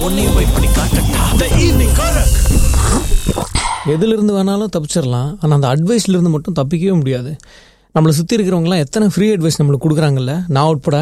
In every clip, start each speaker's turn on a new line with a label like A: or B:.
A: உன்னையும் போய் பண்ணி காட்டட்டா த ஈவினிங் காரக்
B: எதுல இருந்து வேணாலும் தப்பிச்சிடலாம் ஆனால் அந்த அட்வைஸ்ல இருந்து மட்டும் தப்பிக்கவே முடியாது நம்மளை சுற்றி இருக்கிறவங்களாம் எத்தனை ஃப்ரீ அட்வைஸ் நம்மளுக்கு கொடுக்குறாங்கல்ல நான் உட்பட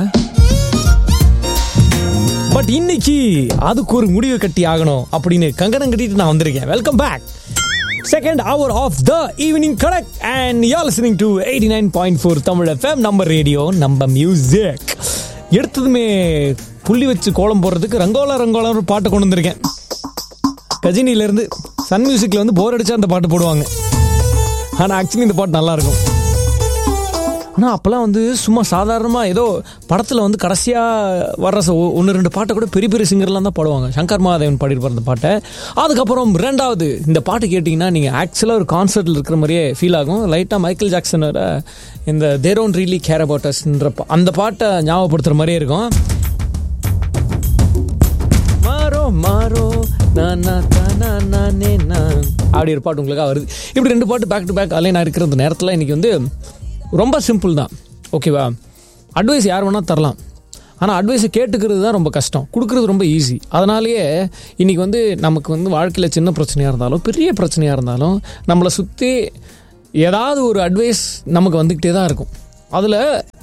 B: பட் இன்னைக்கு அதுக்கு ஒரு முடிவு கட்டி ஆகணும் அப்படின்னு கங்கணம் கட்டிட்டு நான் வந்திருக்கேன் welcome back second hour of the evening correct and you listening to eighty nine point four Tamil FM நம்ம ரேடியோ நம்ம மியூசிக் எடுத்ததுமே புள்ளி வச்சு கோலம் போடுறதுக்கு ரங்கோலா ரங்கோலா ஒரு பாட்டை கொண்டு வந்திருக்கேன் கஜினில இருந்து சன் மியூசிக்ல வந்து போர் அடிச்சா அந்த பாட்டு போடுவாங்க ஆனா ஆக்சுவலி இந்த பாட்டு நல்லா இருக்கும் ஆனால் அப்போல்லாம் வந்து சும்மா சாதாரணமாக ஏதோ படத்தில் வந்து கடைசியாக வர்ற ஒன்று ரெண்டு பாட்டை கூட பெரிய பெரிய சிங்கர்லாம் தான் பாடுவாங்க சங்கர் மகாதேவன் பாடியிருப்பார் அந்த பாட்டை அதுக்கப்புறம் ரெண்டாவது இந்த பாட்டு கேட்டிங்கன்னா நீங்கள் ஆக்சுவலாக ஒரு கான்சர்ட்டில் இருக்கிற மாதிரியே ஃபீல் ஆகும் லைட்டாக மைக்கேல் ஜாக்சனோட இந்த தேரோன் ரீலி கேர் அபவுட் அஸ்ன்ற அந்த பாட்டை ஞாபகப்படுத்துகிற மாதிரியே இருக்கும் மாறோ மாறோ நானா தானா நானே நான் அப்படி ஒரு பாட்டு உங்களுக்காக வருது இப்படி ரெண்டு பாட்டு பேக் டு பேக் அலைன் இருக்கிற அந்த நேரத்தில் இன்னைக்கு வந்து ரொம்ப சிம்பிள் தான் ஓகேவா அட்வைஸ் யார் வேணால் தரலாம் ஆனால் அட்வைஸை கேட்டுக்கிறது தான் ரொம்ப கஷ்டம் கொடுக்குறது ரொம்ப ஈஸி அதனாலேயே இன்றைக்கி வந்து நமக்கு வந்து வாழ்க்கையில் சின்ன பிரச்சனையாக இருந்தாலும் பெரிய பிரச்சனையாக இருந்தாலும் நம்மளை சுற்றி ஏதாவது ஒரு அட்வைஸ் நமக்கு வந்துக்கிட்டே தான் இருக்கும் அதில்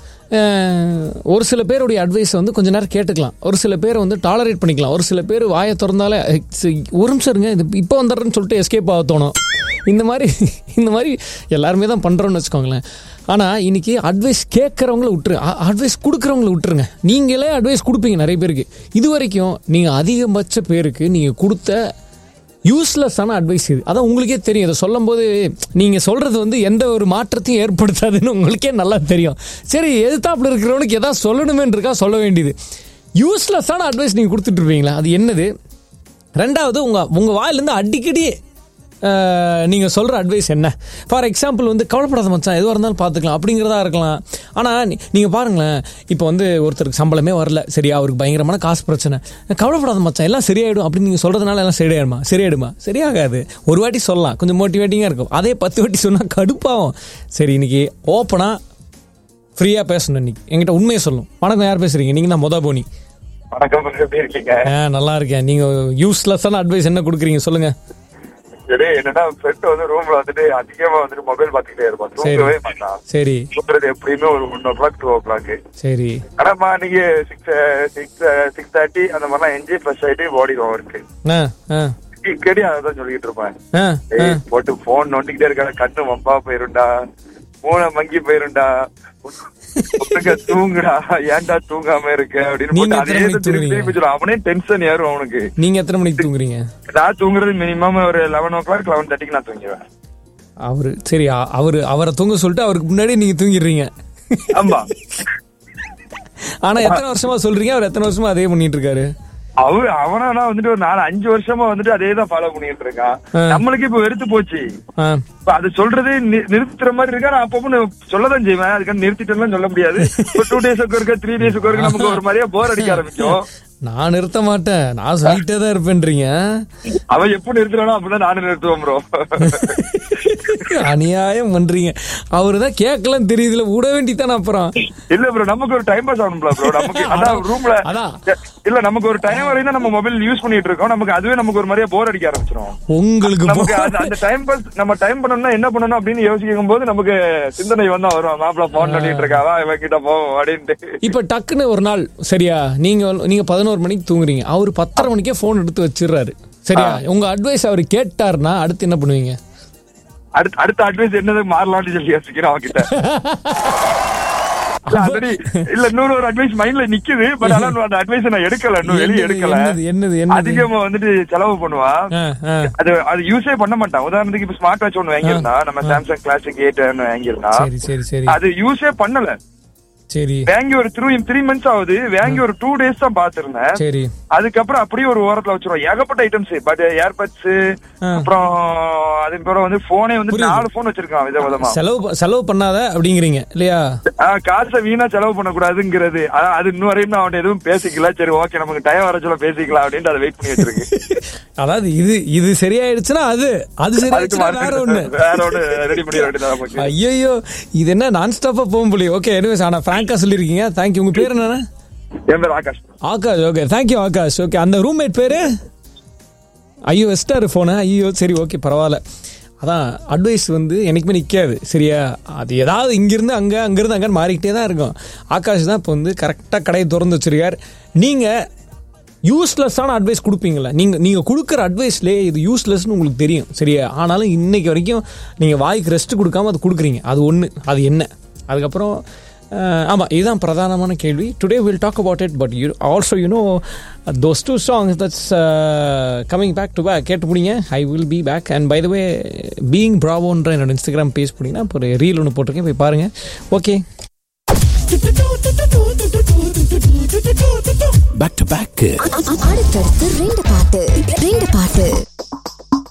B: ஒரு சில பேருடைய அட்வைஸை வந்து கொஞ்ச நேரம் கேட்டுக்கலாம் ஒரு சில பேரை வந்து டாலரேட் பண்ணிக்கலாம் ஒரு சில பேர் வாயை திறந்தாலே "ஐ, சி, ஒரு நிமிஷம் இருங்க இது இப்போ வந்துடுறேன்னு சொல்லிட்டு எஸ்கேப் ஆக தோணும் இந்த மாதிரி இந்த மாதிரி எல்லாருமே தான் பண்ணுறோன்னு வச்சுக்கோங்களேன் ஆனால் இன்னைக்கு அட்வைஸ் கேட்குறவங்கள விட்டுரு அட்வைஸ் கொடுக்குறவங்கள விட்டுருங்க நீங்களே அட்வைஸ் கொடுப்பீங்க நிறைய பேருக்கு இது வரைக்கும் நீங்கள் அதிகபட்ச பேருக்கு நீங்கள் கொடுத்த யூஸ்லெஸ்ஸான அட்வைஸ் இது அதான் உங்களுக்கே தெரியும் இதை சொல்லும்போது நீங்கள் சொல்கிறது வந்து எந்த ஒரு மாற்றத்தையும் ஏற்படுத்தாதுன்னு உங்களுக்கே நல்லா தெரியும் சரி எதிர்த்தாப்புல இருக்கிறவனுக்கு எதாவது சொல்லணுமேன்னு இருக்கா சொல்ல வேண்டியது யூஸ்லெஸ்ஸான அட்வைஸ் நீங்கள் கொடுத்துட்டு இருப்பீங்களா அது என்னது ரெண்டாவது உங்கள் உங்கள் வாயிலேருந்து அடிக்கடி நீங்கள் சொல்கிற அட்வைஸ் என்ன ஃபார் எக்ஸாம்பிள் வந்து கவலைப்படாத மச்சான் எதுவாக இருந்தாலும் பார்த்துக்கலாம் அப்படிங்கிறதா இருக்கலாம் ஆனால் நீங்கள் பாருங்களேன் இப்போ வந்து ஒருத்தருக்கு சம்பளமே வரல சரி அவருக்கு பயங்கரமான காசு பிரச்சனை கவலைப்படாத மச்சான் எல்லாம் சரியாயிடும் அப்படின்னு நீங்கள் சொல்கிறதுனால எல்லாம் சரியாயிடுமா சரியாயிடுமா சரியாகாது ஒரு வாட்டி சொல்லலாம் கொஞ்சம் மோட்டிவேட்டிங்காக இருக்கும் அதே பத்து வாட்டி சொன்னால் கடுப்பாகும் சரி இன்னைக்கு ஓப்பனாக ஃப்ரீயாக பேசணும் இன்னைக்கு என்கிட்ட உண்மையை சொல்லணும் வணக்கம் யார் பேசுகிறீங்க நீங்கள் தான் மொத போனி
C: வணக்கம் எப்படி இருக்கீங்க
B: ஆ நல்லா இருக்கேன் நீங்கள் யூஸ்லெஸ்ஸான அட்வைஸ் என்ன கொடுக்குறீங்க சொல்லுங்கள்
C: சரி என்னன்னா ஃப்ரெண்ட் வந்து ரூம்ல வந்துட்டு அதிகமா வந்துட்டு மொபைல் பாத்துக்கிட்டே இருப்பான் தூங்கவே மாட்டான்
B: சரி
C: தூங்குறது எப்படியுமே ஒரு one o'clock two o'clock
B: சரி
C: ஆனா morning six six six thirty அந்த மாதிரிலாம் என்ஜி ஃப்ரெஷ் ஆயிட்டு ஓடிடும் அவருக்கு
B: ஆ ஆ
C: அடிக்கடி அதான் சொல்லிட்டு இருப்பேன்
B: ஆ ஆ
C: ஏய், போட்டு போன் நோண்டிக்கிட்டே இருக்காரு கண்ணு வம்பா போயிருண்டா மூளை மங்கி போயிருண்டா ஒழுங்கா தூங்குடா ஏன்டா தூங்காம இருக்க அப்படின்னு
B: நீங்க
C: போட்டு
B: எத்தனை
C: அதே
B: மணிக்கு
C: திருப்பி
B: தூங்குறீங்க?
C: திருப்பி சொல்லுவான். அவனே டென்ஷன் ஏறும் அவனுக்கு
B: நீங்க எத்தனை மணிக்கு தூங்குறீங்க
C: நான் தூங்குறது மினிமம் ஒரு லெவன் ஓ கிளாக் லெவன் தேர்ட்டிக்கு நான் தூங்கிடுவேன்
B: அவரு சரி அ- அவரு அவரை தூங்க சொல்லிட்டு அவருக்கு முன்னாடி நீங்க தூங்கிடுறீங்க
C: ஆமா
B: ஆனா எத்தனை வருஷமா சொல்றீங்க அவர் எத்தனை வருஷமா அதே பண்ணிட்டு இருக்காரு
C: அவரு அவனா வந்துட்டு ஒரு நாலு அஞ்சு வருஷமா வந்துட்டு அதே தான் ஃபாலோ பண்ணிட்டு இருக்கான்
B: ஆ.
C: நம்மளுக்கு இப்ப வெறுத்து போச்சு
B: ஆ,
C: இப்ப அது சொல்றது நி- நிறுத்துற மாதிரி இருக்கா நான் அப்பப்போ நான் சொல்லதான் செய்வேன் அதுக்கான நிறுத்திட்டேன்னு சொல்ல முடியாது ஒரு டூ டேஸ்க்கு ஒருக்க த்ரீ டேஸ்க்கு ஒருக்க நமக்கு ஒரு மாதிரியா போர் அடிக்க ஆரம்பிக்கும்
B: நான் நிறுத்த மாட்டேன் நான் சொல்லிட்டே தான் இருப்பேன்றீங்க
C: அவன் எப்போ நிறுத்துறானோ அப்படிதான் நானும் நிறுத்துவேன் ப்ரோ
B: அநியாயம் பண்றீங்க அவரு தான் கேட்கலாம் தெரியுதுல விட வேண்டித்தானே அப்புறம்
C: இல்ல ப்ரோ நமக்கு ஒரு டைம் பாஸ் ஆகணும்ல ப்ரோ நமக்கு அதான் ரூம்ல
B: அதான்.
C: இல்ல நமக்கு ஒரு டைம் வரையும் தான் நம்ம மொபைல் யூஸ் பண்ணிட்டு இருக்கோம் நமக்கு அதுவே நமக்கு ஒரு மாதிரியா போர் அடிக்க ஆரம்பிச்சிடும்
B: உங்களுக்கு
C: நமக்கு
B: போ-
C: அந்த- அந்த டைம் பாஸ் நம்ம டைம் பண்ணணும்னா என்ன பண்ணணும் அப்படின்னு யோசிக்கும் போது நமக்கு சிந்தனை வந்தா வரும் மாப்பிள்ள போன் பண்ணிட்டு இருக்காவா இவன் கிட்ட போவோம் அப்படின்ட்டு
B: இப்ப டக்குன்னு ஒரு நாள் சரியா நீங்க நீங்க பதினோரு மணிக்கு தூங்குறீங்க அவர் பத்தரை மணிக்கே போன் எடுத்து வச்சிடுறாரு சரியா உங்க அட்வைஸ் அவர் கேட்டாருன்னா அடுத்து என்ன பண்ணுவீங்க
C: அடுத்த அடுத்த அட்வைஸ் என்னது மாறலாம்னு சொல்லி யோசிக்கிறேன் அவன்கிட்ட இல்ல, already இல்ல இன்னொரு ஒரு அட்வைஸ் மைண்ட்ல நிக்குது பட் ஆனா அந்த அட்வைஸ் நான் எடுக்கல இன்னும் வெளியே
B: என்னது,
C: எடுக்கல
B: என்னது என்னது என்னது
C: அதிகமா வந்துட்டு செலவு பண்ணுவா
B: ஆ, ஆ.
C: அது அது யூஸே பண்ண மாட்டான் உதாரணத்துக்கு இப்ப ஸ்மார்ட் வாட்ச் ஒண்ணு வாங்கியிருந்தா நம்ம சாம்சங் கிளாசிக் எயிட் வாங்கியிருந்தா
B: சரி சரி சரி
C: அது யூஸே பண்ணல
B: சரி
C: வாங்கி ஒரு த்ரீ த்ரீ மந்த்ஸ் ஆகுது வாங்கி ஒரு டூ டேஸ் தான் பாத்துருந்தேன்
B: சரி
C: அதுக்கப்புறம் அப்படியே ஒரு ஓரத்துல வச்சிருவோம் ஏகப்பட்ட ஐட்டம்ஸ் பட் ஏர்பட்ஸ்
B: ஆ.
C: அப்புறம் அதுக்கு பிறகு வந்து போனே வந்து
B: புரியுது.
C: நாலு போன் வச்சிருக்கான் வித விதமா
B: செலவு ப- செலவு பண்ணாத அப்படிங்கிறீங்க இல்லையா
C: ஆ, காசை வீணா செலவு பண்ணக்கூடாதுங்கிறது அதான் அது இன்னும் வரையும் நான் அவன் எதுவும் பேசிக்கல சரி ஓகே நமக்கு டைம் வர சொல்ல பேசிக்கலாம் அப்படின்ட்டு அதை வெயிட் பண்ணி வச்சிருக்கு
B: அதாவது இது இது சரியாயிடுச்சுன்னா அது அது
C: அதுக்கு
B: சரியாயிடுச்சுன்னா வேற ஒண்ணு
C: மார்க்கெட் வேற ஒண்ணு ரெடி பண்ணி வேண்டியது நமக்கு
B: ஐயோ இது என்ன நான் ஸ்டாப்பா போக முடியும் ஓகே எனிவேஸ் ஆனா பிராங்கா சொல்லிருக்கீங்க தேங்க்யூ உங்க பேர் என்ன
C: என் பேர் Akash
B: Akash okay thank you Akash okay அந்த ரூம்மேட் பேரு ஐயோ வெஸ்டார் ஃபோனு ஐயோ சரி ஓகே பரவாயில்ல அதான் அட்வைஸ் வந்து என்றைக்குமே நிற்காது சரியா அது ஏதாவது இங்கேருந்து அங்கே அங்கேருந்து அங்கே மாறிக்கிட்டே தான் இருக்கும் ஆகாஷ் தான் இப்போ வந்து கரெக்டாக கடையை திறந்து வச்சிருக்கார் நீங்கள் யூஸ்லெஸ்ஸான அட்வைஸ் கொடுப்பீங்களா நீங்கள் நீங்கள் கொடுக்குற அட்வைஸ்லேயே இது யூஸ்லெஸ்னு உங்களுக்கு தெரியும் சரியா ஆனாலும் இன்னைக்கு வரைக்கும் நீங்கள் வாய்க்கு ரெஸ்ட் கொடுக்காம அது கொடுக்குறீங்க அது ஒன்று அது என்ன அதுக்கப்புறம் ஆமாம் இதுதான் பிரதானமான கேள்வி today will talk about it but you also you know those two songs that's coming back to back கேட்டு முடிங்க I will be back and by the way being ப்ராவோன்ற என்னோட இன்ஸ்டாகிராம் பேஜ் போனீங்கன்னா இப்போ ஒரு ரீல் ஒன்று போட்டிருக்கேன் போய் பாருங்கள் ஓகே
A: பேக் டு பேக்
D: அடுத்தடுத்து ரெண்டு பாட்டு ரெண்டு பாட்டு